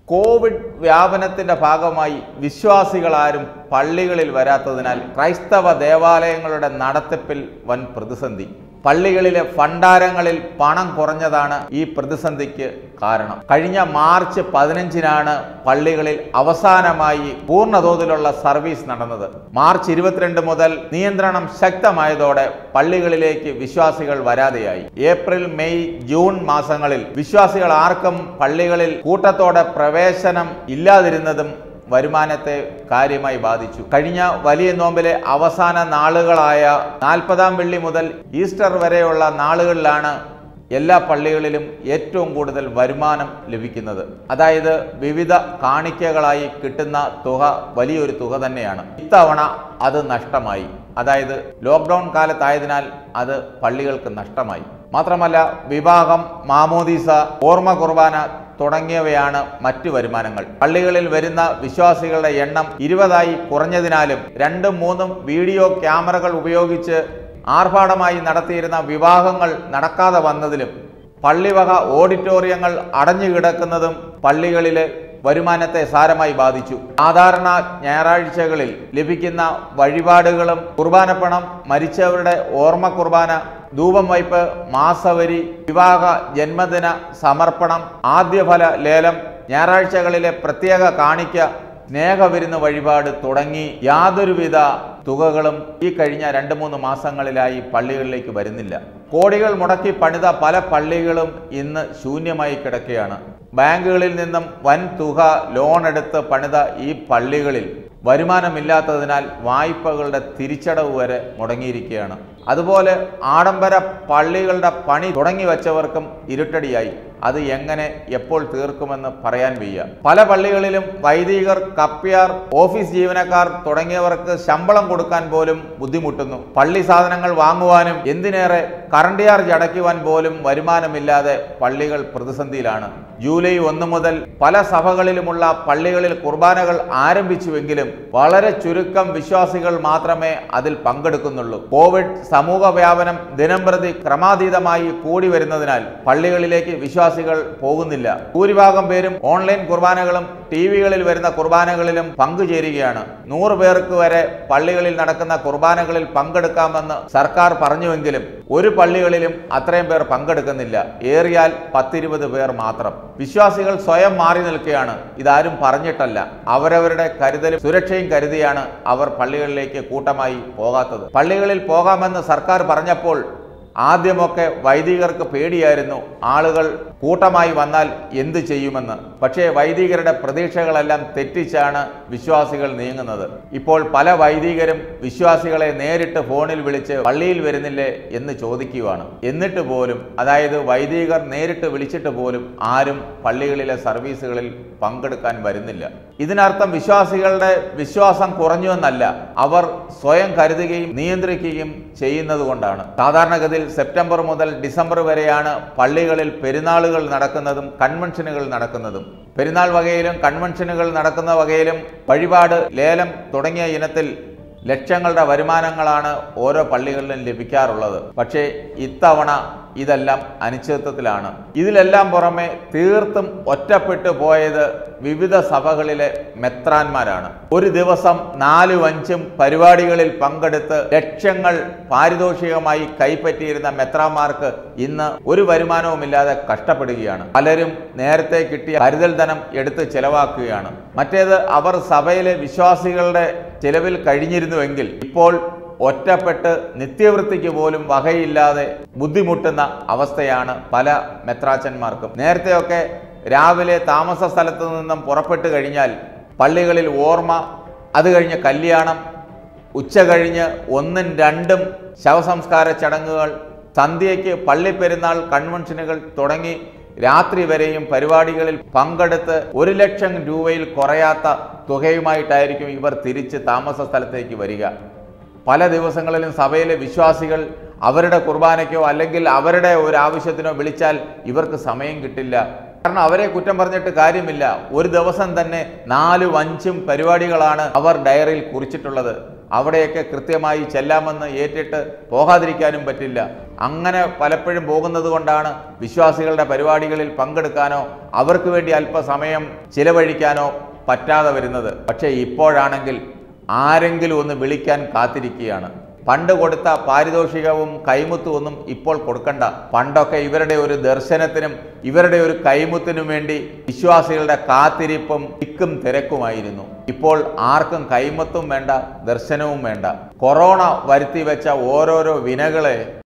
Covid വ്യാപനത്തിന്റെ ഭാഗമായി വിശ്വാസികളാരും പള്ളികളിൽ വരാത്തതിനാൽ ക്രൈസ്തവ ദേവാലയങ്ങളുടെ നടത്തിപ്പിൽ വൻ പ്രതിസന്ധി പള്ളികളിലെ ഭണ്ഡാരങ്ങളിൽ പണം കുറഞ്ഞതാണ് ഈ പ്രതിസന്ധിക്ക് കാരണം കഴിഞ്ഞ മാർച്ച് പതിനഞ്ചിനാണ് പള്ളികളിൽ അവസാനമായി പൂർണ്ണതോതിലുള്ള സർവീസ് നടന്നത് മാർച്ച് ഇരുപത്തിരണ്ട് മുതൽ നിയന്ത്രണം ശക്തമായതോടെ പള്ളികളിലേക്ക് വിശ്വാസികൾ വരാതെയായി ഏപ്രിൽ മെയ് ജൂൺ മാസങ്ങളിൽ വിശ്വാസികൾ ആർക്കും പള്ളികളിൽ കൂട്ടത്തോടെ പ്രവേശനം ഇല്ലാതിരുന്നതും വരുമാനത്തെ കാര്യമായി ബാധിച്ചു കഴിഞ്ഞ വലിയ നോമ്പിലെ അവസാന നാളുകളായ നാൽപ്പതാം വെള്ളി മുതൽ ഈസ്റ്റർ വരെയുള്ള നാളുകളിലാണ് എല്ലാ പള്ളികളിലും ഏറ്റവും കൂടുതൽ വരുമാനം ലഭിക്കുന്നത് അതായത് വിവിധ കാണിക്കകളായി കിട്ടുന്ന തുക വലിയൊരു തുക തന്നെയാണ് ഇത്തവണ അത് നഷ്ടമായി അതായത് ലോക്ക്ഡൗൺ കാലത്തായതിനാൽ അത് പള്ളികൾക്ക് നഷ്ടമായി മാത്രമല്ല വിവാഹം മാമോദീസ ഓർമ്മ കുർബാന തുടങ്ങിയവയാണ് മറ്റു വരുമാനങ്ങൾ പള്ളികളിൽ വരുന്ന വിശ്വാസികളുടെ എണ്ണം ഇരുപതായി കുറഞ്ഞതിനാലും രണ്ടും മൂന്നും വീഡിയോ ക്യാമറകൾ ഉപയോഗിച്ച് ആർഭാടമായി നടത്തിയിരുന്ന വിവാഹങ്ങൾ നടക്കാതെ വന്നതിലും പള്ളിവക ഓഡിറ്റോറിയങ്ങൾ അടഞ്ഞു കിടക്കുന്നതും പള്ളികളിലെ വരുമാനത്തെ സാരമായി ബാധിച്ചു സാധാരണ ഞായറാഴ്ചകളിൽ ലഭിക്കുന്ന വഴിപാടുകളും കുർബാനപ്പണം മരിച്ചവരുടെ ഓർമ്മ കുർബാന ധൂപം വയ്പ് മാസവരി വിവാഹ ജന്മദിന സമർപ്പണം ആദ്യഫല ലേലം ഞായറാഴ്ചകളിലെ പ്രത്യേക കാണിക്ക സ്നേഹവിരുന്ന് വഴിപാട് തുടങ്ങി യാതൊരുവിധ തുകകളും ഈ കഴിഞ്ഞ രണ്ട് മൂന്ന് മാസങ്ങളിലായി പള്ളികളിലേക്ക് വരുന്നില്ല കോടികൾ മുടക്കി പണിത പല പള്ളികളും ഇന്ന് ശൂന്യമായി കിടക്കുകയാണ് ബാങ്കുകളിൽ നിന്നും വൻ തുക ലോൺ എടുത്ത് പണിത ഈ പള്ളികളിൽ വരുമാനമില്ലാത്തതിനാൽ വായ്പകളുടെ തിരിച്ചടവ് വരെ മുടങ്ങിയിരിക്കുകയാണ് അതുപോലെ ആഡംബര പള്ളികളുടെ പണി തുടങ്ങി വച്ചവർക്കും ഇരുട്ടടിയായി അത് എങ്ങനെ എപ്പോൾ തീർക്കുമെന്ന് പറയാൻ വയ്യ പല പള്ളികളിലും വൈദികർ കപ്പ്യാർ ഓഫീസ് ജീവനക്കാർ തുടങ്ങിയവർക്ക് ശമ്പളം കൊടുക്കാൻ പോലും ബുദ്ധിമുട്ടുന്നു പള്ളി സാധനങ്ങൾ വാങ്ങുവാനും എന്തിനേറെ കറണ്ട് ചാർജ് അടയ്ക്കുവാൻ പോലും വരുമാനമില്ലാതെ പള്ളികൾ പ്രതിസന്ധിയിലാണ് ജൂലൈ ഒന്ന് മുതൽ പല സഭകളിലുമുള്ള പള്ളികളിൽ കുർബാനകൾ ആരംഭിച്ചുവെങ്കിലും വളരെ ചുരുക്കം വിശ്വാസികൾ മാത്രമേ അതിൽ പങ്കെടുക്കുന്നുള്ളൂ കോവിഡ് സമൂഹ വ്യാപനം ദിനംപ്രതി ക്രമാതീതമായി കൂടി വരുന്നതിനാൽ പള്ളികളിലേക്ക് വിശ്വാസികൾ പോകുന്നില്ല ഭൂരിഭാഗം പേരും ഓൺലൈൻ കുർബാനകളും ടി വികളിൽ വരുന്ന കുർബാനകളിലും പങ്കുചേരുകയാണ് നൂറ് പേർക്ക് വരെ പള്ളികളിൽ നടക്കുന്ന കുർബാനകളിൽ പങ്കെടുക്കാമെന്ന് സർക്കാർ പറഞ്ഞുവെങ്കിലും ഒരു പള്ളികളിലും അത്രയും പേർ പങ്കെടുക്കുന്നില്ല ഏറിയാൽ പത്തിരുപത് പേർ മാത്രം വിശ്വാസികൾ സ്വയം മാറി നിൽക്കുകയാണ് ഇതാരും പറഞ്ഞിട്ടല്ല അവരവരുടെ കരുതലും സുരക്ഷയും കരുതിയാണ് അവർ പള്ളികളിലേക്ക് കൂട്ടമായി പോകാത്തത് പള്ളികളിൽ പോകാമെന്ന് സർക്കാർ പറഞ്ഞപ്പോൾ ആദ്യമൊക്കെ വൈദികർക്ക് പേടിയായിരുന്നു ആളുകൾ കൂട്ടമായി വന്നാൽ എന്തു ചെയ്യുമെന്ന് പക്ഷേ വൈദികരുടെ പ്രതീക്ഷകളെല്ലാം തെറ്റിച്ചാണ് വിശ്വാസികൾ നീങ്ങുന്നത് ഇപ്പോൾ പല വൈദികരും വിശ്വാസികളെ നേരിട്ട് ഫോണിൽ വിളിച്ച് പള്ളിയിൽ വരുന്നില്ലേ എന്ന് ചോദിക്കുകയാണ് എന്നിട്ട് പോലും അതായത് വൈദികർ നേരിട്ട് വിളിച്ചിട്ട് പോലും ആരും പള്ളികളിലെ സർവീസുകളിൽ പങ്കെടുക്കാൻ വരുന്നില്ല ഇതിനർത്ഥം വിശ്വാസികളുടെ വിശ്വാസം കുറഞ്ഞു എന്നല്ല അവർ സ്വയം കരുതുകയും നിയന്ത്രിക്കുകയും ചെയ്യുന്നത് കൊണ്ടാണ് സാധാരണഗതിയിൽ സെപ്റ്റംബർ മുതൽ ഡിസംബർ വരെയാണ് പള്ളികളിൽ പെരുന്നാളുകൾ നടക്കുന്നതും കൺവെൻഷനുകൾ നടക്കുന്നതും പെരുന്നാൾ വകയിലും കൺവെൻഷനുകൾ നടക്കുന്ന വകയിലും വഴിപാട് ലേലം തുടങ്ങിയ ഇനത്തിൽ ലക്ഷങ്ങളുടെ വരുമാനങ്ങളാണ് ഓരോ പള്ളികളിലും ലഭിക്കാറുള്ളത് പക്ഷേ ഇത്തവണ ഇതെല്ലാം അനിശ്ചിതത്വത്തിലാണ് ഇതിലെല്ലാം പുറമെ തീർത്തും ഒറ്റപ്പെട്ടു പോയത് വിവിധ സഭകളിലെ മെത്രാന്മാരാണ് ഒരു ദിവസം നാലും അഞ്ചും പരിപാടികളിൽ പങ്കെടുത്ത് ലക്ഷങ്ങൾ പാരിതോഷികമായി കൈപ്പറ്റിയിരുന്ന മെത്രാന്മാർക്ക് ഇന്ന് ഒരു വരുമാനവുമില്ലാതെ കഷ്ടപ്പെടുകയാണ് പലരും നേരത്തെ കിട്ടിയ കരുതൽ ധനം എടുത്ത് ചെലവാക്കുകയാണ് മറ്റേത് അവർ സഭയിലെ വിശ്വാസികളുടെ ചിലവിൽ കഴിഞ്ഞിരുന്നുവെങ്കിൽ ഇപ്പോൾ ഒറ്റപ്പെട്ട് നിത്യവൃത്തിക്ക് പോലും വകയില്ലാതെ ബുദ്ധിമുട്ടുന്ന അവസ്ഥയാണ് പല മെത്രാച്ചന്മാർക്കും നേരത്തെയൊക്കെ രാവിലെ താമസ സ്ഥലത്തു നിന്നും പുറപ്പെട്ടു കഴിഞ്ഞാൽ പള്ളികളിൽ ഓർമ്മ അത് കഴിഞ്ഞ് കല്യാണം ഉച്ച കഴിഞ്ഞ് ഒന്നും രണ്ടും ശവസംസ്കാര ചടങ്ങുകൾ സന്ധ്യയ്ക്ക് പള്ളിപ്പെരുന്നാൾ കൺവെൻഷനുകൾ തുടങ്ങി രാത്രി വരെയും പരിപാടികളിൽ പങ്കെടുത്ത് ഒരു ലക്ഷം രൂപയിൽ കുറയാത്ത തുകയുമായിട്ടായിരിക്കും ഇവർ തിരിച്ച് താമസ സ്ഥലത്തേക്ക് വരിക പല ദിവസങ്ങളിലും സഭയിലെ വിശ്വാസികൾ അവരുടെ കുർബാനയ്ക്കോ അല്ലെങ്കിൽ അവരുടെ ഒരു ആവശ്യത്തിനോ വിളിച്ചാൽ ഇവർക്ക് സമയം കിട്ടില്ല കാരണം അവരെ കുറ്റം പറഞ്ഞിട്ട് കാര്യമില്ല ഒരു ദിവസം തന്നെ നാലും അഞ്ചും പരിപാടികളാണ് അവർ ഡയറിയിൽ കുറിച്ചിട്ടുള്ളത് അവിടെയൊക്കെ കൃത്യമായി ചെല്ലാമെന്ന് ഏറ്റിട്ട് പോകാതിരിക്കാനും പറ്റില്ല അങ്ങനെ പലപ്പോഴും പോകുന്നത് കൊണ്ടാണ് വിശ്വാസികളുടെ പരിപാടികളിൽ പങ്കെടുക്കാനോ അവർക്ക് വേണ്ടി അല്പസമയം ചിലവഴിക്കാനോ പറ്റാതെ വരുന്നത് പക്ഷേ ഇപ്പോഴാണെങ്കിൽ ആരെങ്കിലും ഒന്ന് വിളിക്കാൻ കാത്തിരിക്കുകയാണ് പണ്ട് കൊടുത്ത പാരിതോഷികവും കൈമുത്തും ഒന്നും ഇപ്പോൾ കൊടുക്കണ്ട പണ്ടൊക്കെ ഇവരുടെ ഒരു ദർശനത്തിനും ഇവരുടെ ഒരു കൈമുത്തിനും വേണ്ടി വിശ്വാസികളുടെ കാത്തിരിപ്പും തിക്കും തിരക്കുമായിരുന്നു ഇപ്പോൾ ആർക്കും കൈമുത്തും വേണ്ട ദർശനവും വേണ്ട കൊറോണ വരുത്തി വെച്ച ഓരോരോ വിനകളെ